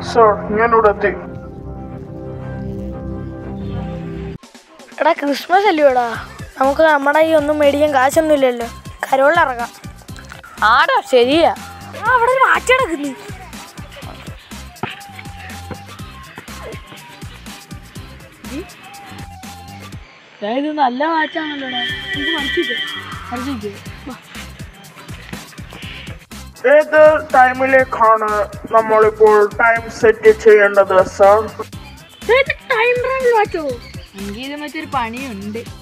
sir ഞാനിവിടെ എത്തി എടാ ക്രിസ്മസ് അല്ലയോടാ നമുക്ക് നമ്മുടെ ഈ ഒന്നും മേടിക്കാൻ കാശൊന്നും ഇല്ലല്ലോ കരോളിലിറങ്ങാം ആടാ ശരിയാ ആ, അവിടെ ഒരു മാറ്റി നടക്കുന്നു ഇത് നല്ല മാച്ചാണല്ലോടാ നമുക്ക് മറിച്ചിട്ട് മറിച്ചിട്ട് ഏത് ടൈമിലേക്കാണ് നമ്മളിപ്പോൾ ടൈം സെറ്റ് ചെയ്യേണ്ടത് സർ ടൈം ട്രാവൽ മാറ്റോ എങ്കിൽ ഇത് മറ്റൊരു പണിയുണ്ട്